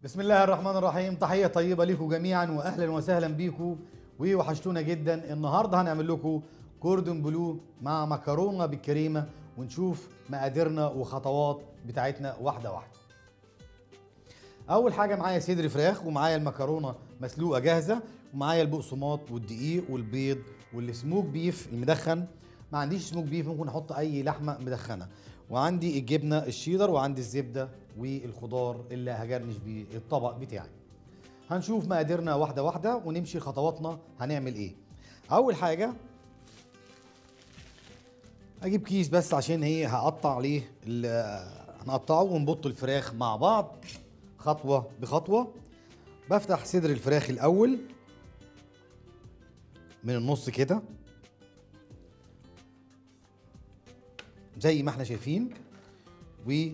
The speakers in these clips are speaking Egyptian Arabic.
بسم الله الرحمن الرحيم تحية طيبة لكم جميعا وأهلا وسهلا بيكم ووحشتونا جدا النهاردة هنعمل لكم كوردون بلو مع مكرونة بالكريمة ونشوف مقاديرنا وخطوات بتاعتنا واحدة واحدة أول حاجة معايا صدر فراخ ومعايا المكرونة مسلوقة جاهزة ومعايا البقسماط والدقيق والبيض والسموك بيف المدخن ما عنديش سموك بيف ممكن احط اي لحمه مدخنه وعندي الجبنه الشيدر وعندي الزبده والخضار اللي هجرنش بيه الطبق بتاعي هنشوف مقاديرنا واحده واحده ونمشي خطواتنا هنعمل ايه اول حاجه اجيب كيس بس عشان هي هقطع عليه ال- هنقطعه ونبط الفراخ مع بعض خطوه بخطوه بفتح صدر الفراخ الاول من النص كده زي ما احنا شايفين و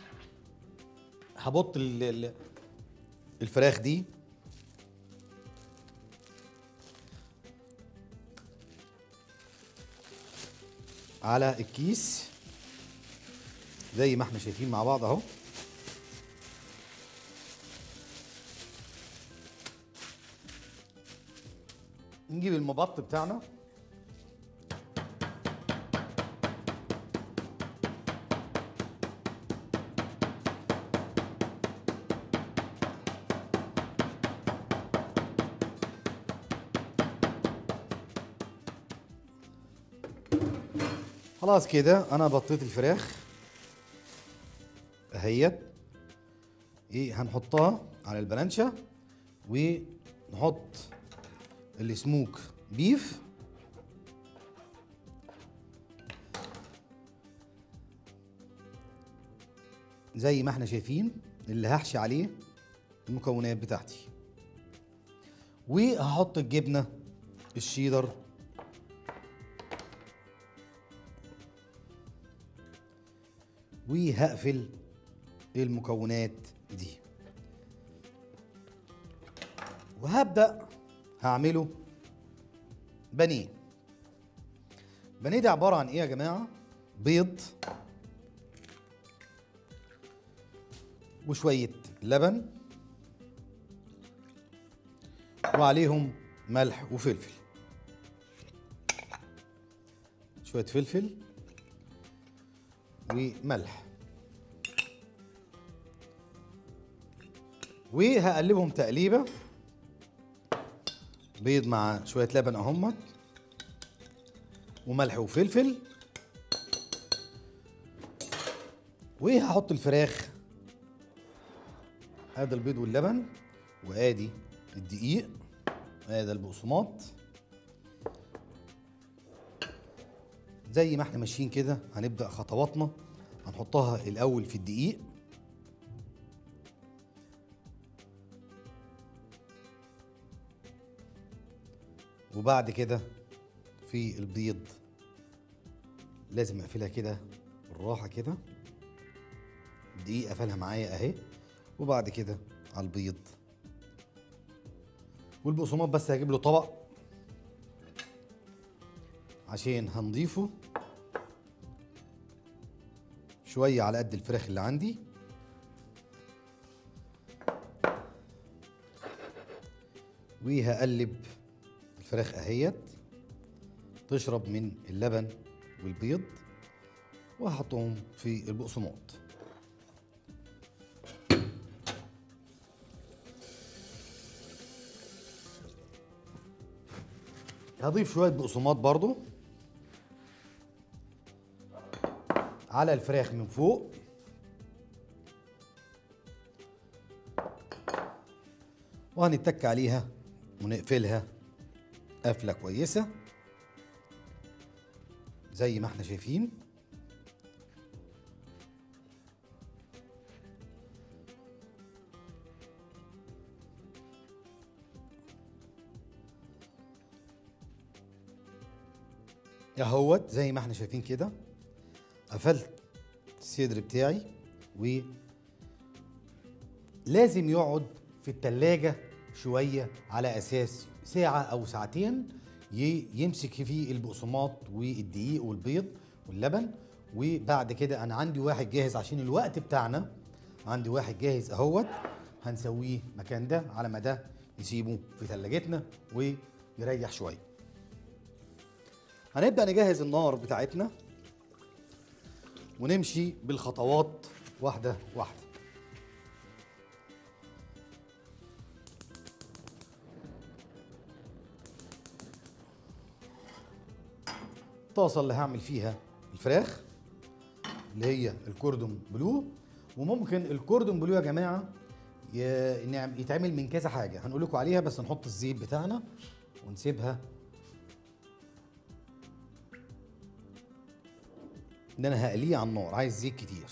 هبط ال- ال- الفراخ دي على الكيس زي ما احنا شايفين مع بعض اهو نجيب المبط بتاعنا خلاص كده انا بطيت الفراخ اهيت ايه هنحطها على البلانشا ونحط السموك بيف زي ما احنا شايفين اللي هحشي عليه المكونات بتاعتي وهحط الجبنه الشيدر وهقفل المكونات دي وهبدأ هعمله بانيه بانيه ده عبارة عن ايه يا جماعة بيض وشوية لبن وعليهم ملح وفلفل شوية فلفل وملح وهقلبهم تقليبه بيض مع شويه لبن اهمت وملح وفلفل وهحط الفراخ ادي البيض واللبن وادي الدقيق ادي البقسماط زي ما احنا ماشيين كده هنبدا خطواتنا هنحطها الاول في الدقيق وبعد كده في البيض لازم اقفلها كده بالراحه كده الدقيق قفلها معايا اهي وبعد كده على البيض والبقسماط بس هجيب له طبق عشان هنضيفه شوية على قد الفراخ اللي عندي وهقلب الفراخ اهيت تشرب من اللبن والبيض وهحطهم في البقسماط هضيف شوية بقسماط برضو على الفراخ من فوق وهنتك عليها ونقفلها قفلة كويسة زي ما احنا شايفين اهوت زي ما احنا شايفين كده قفلت الصدر بتاعي و لازم يقعد في التلاجة شوية على أساس ساعة أو ساعتين ي- يمسك فيه البقسماط والدقيق والبيض واللبن وبعد كده أنا عندي واحد جاهز عشان الوقت بتاعنا عندي واحد جاهز أهوت هنسويه مكان ده على ما ده نسيبه في ثلاجتنا ويريح شويه هنبدا نجهز النار بتاعتنا ونمشي بالخطوات واحده واحده الطاسه اللي هعمل فيها الفراخ اللي هي الكوردون بلو وممكن الكوردون بلو يا جماعه ي- نعم- يتعمل من كذا حاجه هنقول لكم عليها بس نحط الزيت بتاعنا ونسيبها ان انا هقليه على النار عايز زيت كتير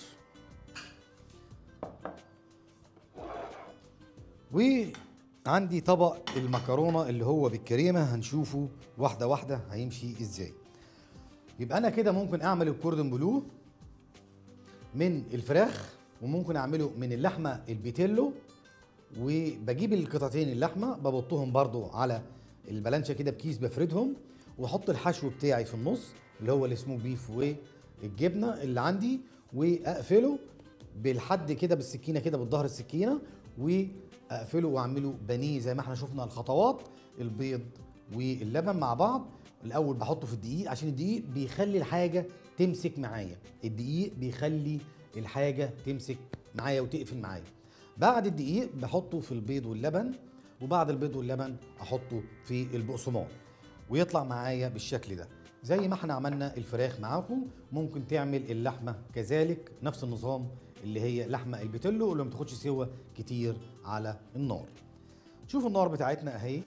وعندي طبق المكرونه اللي هو بالكريمه هنشوفه واحده واحده هيمشي ازاي يبقى انا كده ممكن اعمل الكوردون بلو من الفراخ وممكن اعمله من اللحمه البيتيلو وبجيب القطعتين اللحمه ببطهم برضو على البلانشا كده بكيس بفردهم واحط الحشو بتاعي في النص اللي هو السموك بيف والجبنه اللي عندي واقفله بالحد كده بالسكينه كده بالظهر السكينه واقفله واعمله بانيه زي ما احنا شفنا الخطوات البيض واللبن مع بعض الاول بحطه في الدقيق عشان الدقيق بيخلي الحاجه تمسك معايا الدقيق بيخلي الحاجه تمسك معايا وتقفل معايا بعد الدقيق بحطه في البيض واللبن وبعد البيض واللبن احطه في البقسماط ويطلع معايا بالشكل ده زي ما احنا عملنا الفراخ معاكم ممكن تعمل اللحمه كذلك نفس النظام اللي هي لحمه البيتلو اللي ما تاخدش سوا كتير على النار شوفوا النار بتاعتنا اهي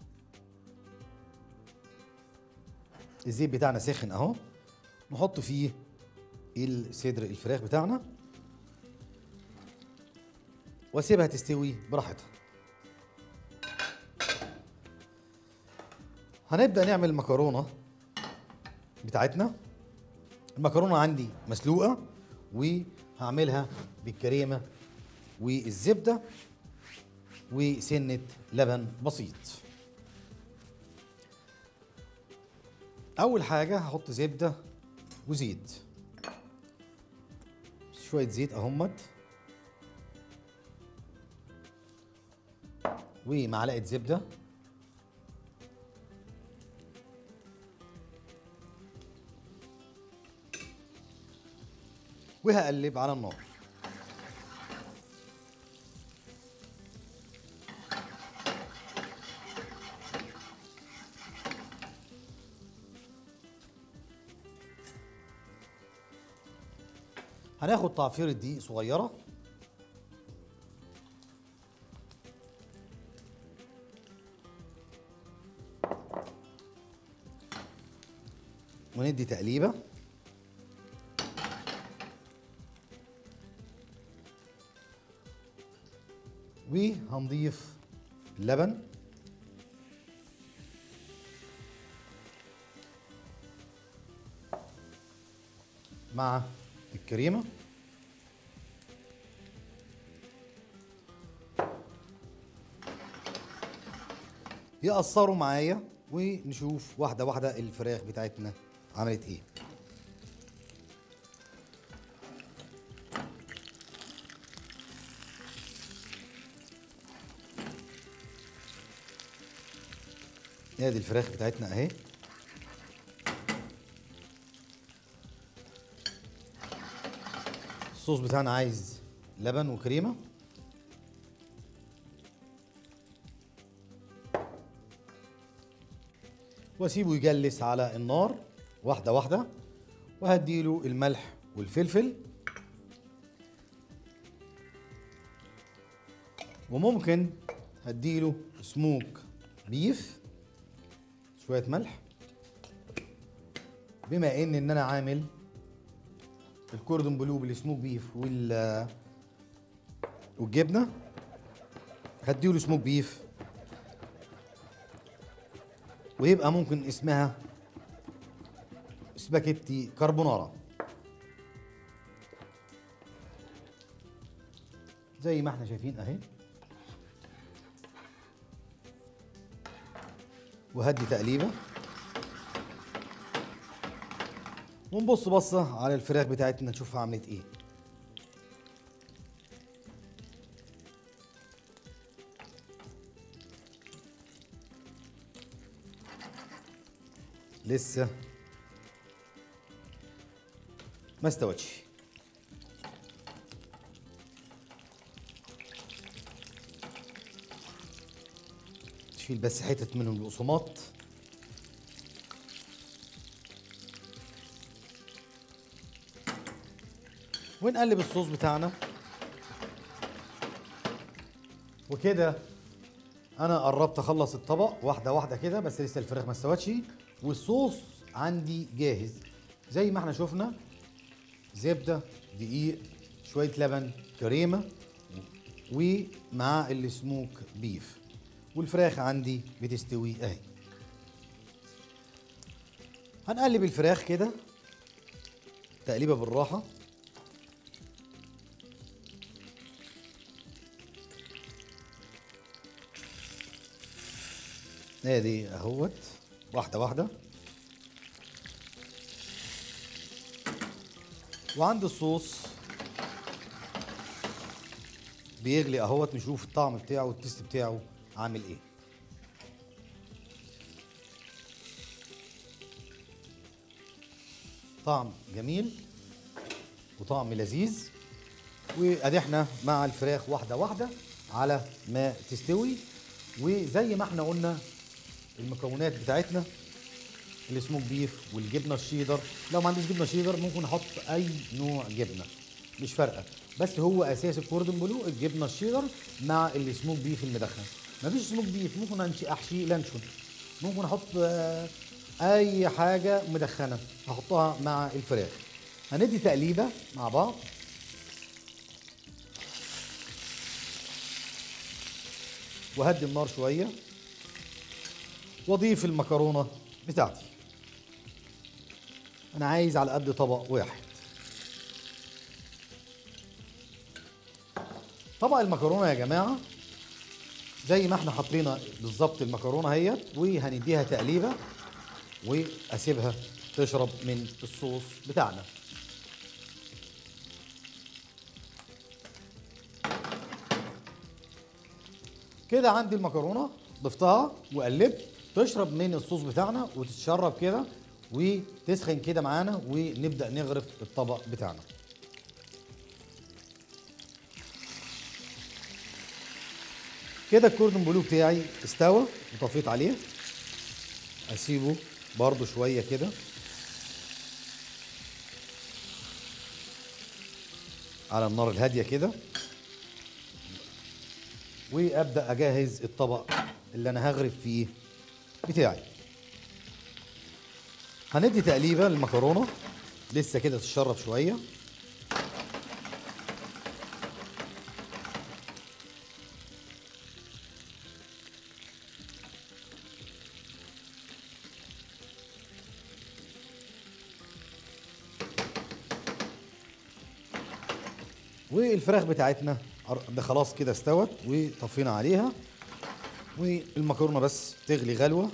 الزيت بتاعنا سخن اهو نحط فيه الصدر الفراخ بتاعنا واسيبها تستوي براحتها هنبدا نعمل المكرونه بتاعتنا المكرونه عندي مسلوقه وهعملها بالكريمه والزبده وسنه لبن بسيط اول حاجه هحط زبده وزيت شويه زيت اهمت ومعلقه زبده وهقلب على النار هناخد تعفير دقيق صغيره وندي تقليبه وهنضيف اللبن مع الكريمه يقصروا معايا ونشوف واحده واحده الفراخ بتاعتنا عملت ايه ادي الفراخ بتاعتنا اهي الصوص بتاعنا عايز لبن وكريمه واسيبه يجلس على النار واحده واحده وهديله الملح والفلفل وممكن هديله سموك بيف شويه ملح بما ان ان انا عامل الكوردون بلو بالسموك بيف وال والجبنه هديله سموك بيف ويبقى ممكن اسمها سباكيتي كاربونارا زي ما احنا شايفين اهي وهدي تقليبه ونبص بصه على الفراخ بتاعتنا نشوفها عملت ايه لسه ما استوتش تشيل بس حتت من البقسماط ونقلب الصوص بتاعنا وكده انا قربت اخلص الطبق واحده واحده كده بس لسه الفراخ ما استوتش والصوص عندي جاهز زي ما احنا شفنا زبده دقيق شويه لبن كريمه ومع السموك بيف والفراخ عندي بتستوي اهي هنقلب الفراخ كده تقليبه بالراحه ادي اهوت واحده واحده وعند الصوص بيغلي اهوت نشوف الطعم بتاعه والتست بتاعه عامل ايه طعم جميل وطعم لذيذ وادي احنا مع الفراخ واحده واحده على ما تستوي وزي ما احنا قلنا المكونات بتاعتنا السموك بيف والجبنه الشيدر لو ما عنديش جبنه شيدر ممكن احط اي نوع جبنه مش فارقه بس هو اساس الكوردون بلو الجبنه الشيدر مع السموك بيف المدخن مفيش سموك بيف ممكن أنشي- احشيه لانشون ممكن احط آه، اي حاجه مدخنه احطها مع الفراخ هندي تقليبه مع بعض وهدي النار شويه واضيف المكرونه بتاعتي انا عايز على قد طبق واحد طبق المكرونه يا جماعه زي ما احنا حاطين بالظبط المكرونه اهيت وهنديها تقليبه واسيبها تشرب من الصوص بتاعنا كده عندي المكرونه ضفتها وقلبت تشرب من الصوص بتاعنا وتتشرب كده وتسخن كده معانا ونبدا نغرف الطبق بتاعنا كده الكوردون بلو بتاعي استوى وطفيت عليه اسيبه برضو شويه كده على النار الهاديه كده وابدا اجهز الطبق اللي انا هغرف فيه بتاعي هندي تقليبه للمكرونه لسه كده تتشرب شويه والفراخ بتاعتنا قر- ده خلاص كده استوت وطفينا عليها والمكرونه بس تغلي غلوه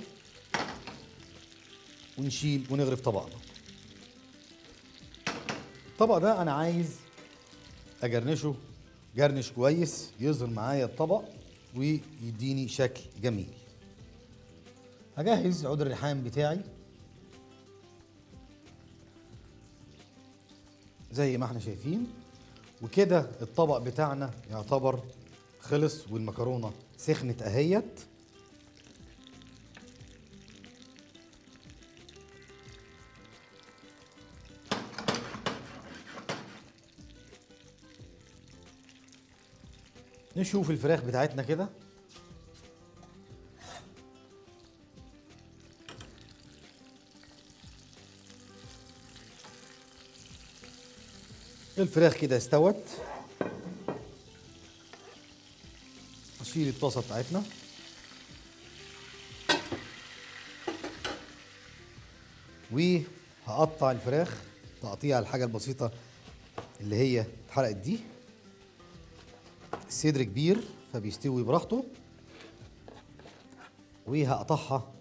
ونشيل ونغرف طبقنا الطبق ده انا عايز اجرنشه جرنش كويس يظهر معايا الطبق ويديني شكل جميل هجهز عود الريحان بتاعي زي ما احنا شايفين وكده الطبق بتاعنا يعتبر خلص والمكرونه سخنت اهيت نشوف الفراخ بتاعتنا كده الفراخ كده استوت اشيل الطاسه بتاعتنا وهقطع الفراخ تقطيع الحاجه البسيطه اللي هي اتحرقت دي الصدر كبير فبيستوي براحته وهقطعها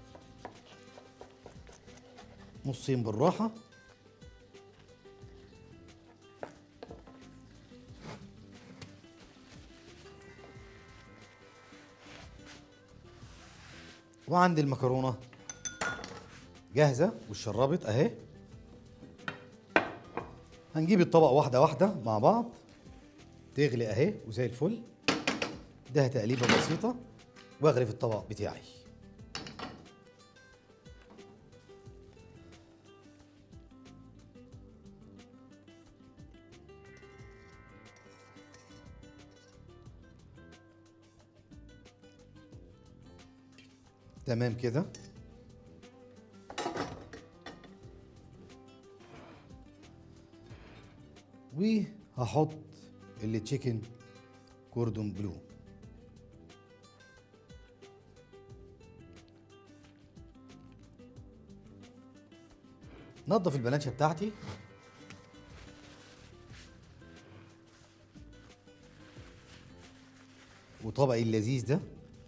نصين بالراحه وعندي المكرونه جاهزه والشربت اهي هنجيب الطبق واحده واحده مع بعض تغلي اهي وزي الفل ده تقليبه بسيطه واغرف الطبق بتاعي تمام كده وهحط اللي تشيكن كوردون بلو نظف البلانشة بتاعتي وطبقي اللذيذ ده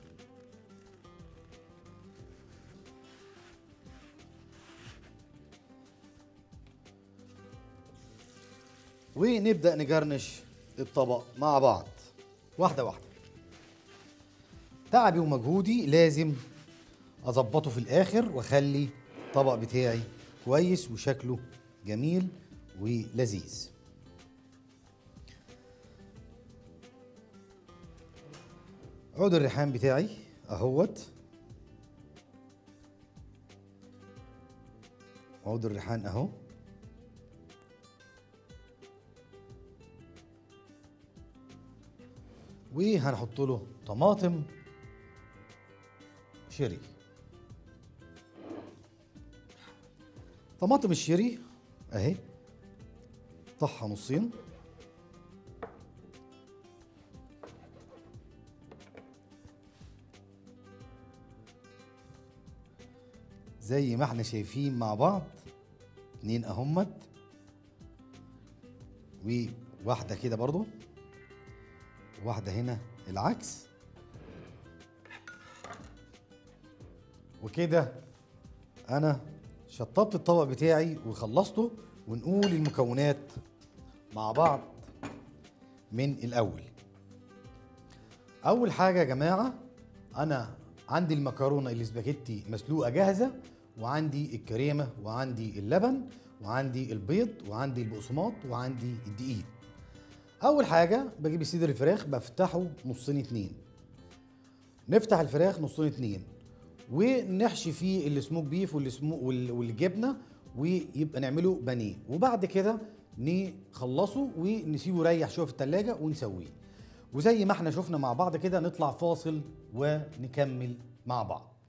ونبدأ نجرنش الطبق مع بعض واحدة واحدة تعبي ومجهودي لازم أظبطه في الآخر وأخلي الطبق بتاعي كويس وشكله جميل ولذيذ عود الريحان بتاعي اهوت عود الريحان اهو وهنحط له طماطم شيري طماطم الشيري اهي طحها نصين زي ما احنا شايفين مع بعض اتنين اهمت وواحدة كده برضو واحدة هنا العكس وكده انا شطبت الطبق بتاعي وخلصته ونقول المكونات مع بعض من الاول اول حاجه يا جماعه انا عندي المكرونه الاسباجيتي مسلوقه جاهزه وعندي الكريمه وعندي اللبن وعندي البيض وعندي البقسماط وعندي الدقيق اول حاجه بجيب صدر الفراخ بفتحه نصين اتنين نفتح الفراخ نصين اتنين ونحشي فيه السموك بيف والسمو وال- والجبنه ويبقى نعمله بانيه وبعد كده نخلصه ونسيبه يريح شويه في التلاجة ونسويه وزي ما احنا شفنا مع بعض كده نطلع فاصل ونكمل مع بعض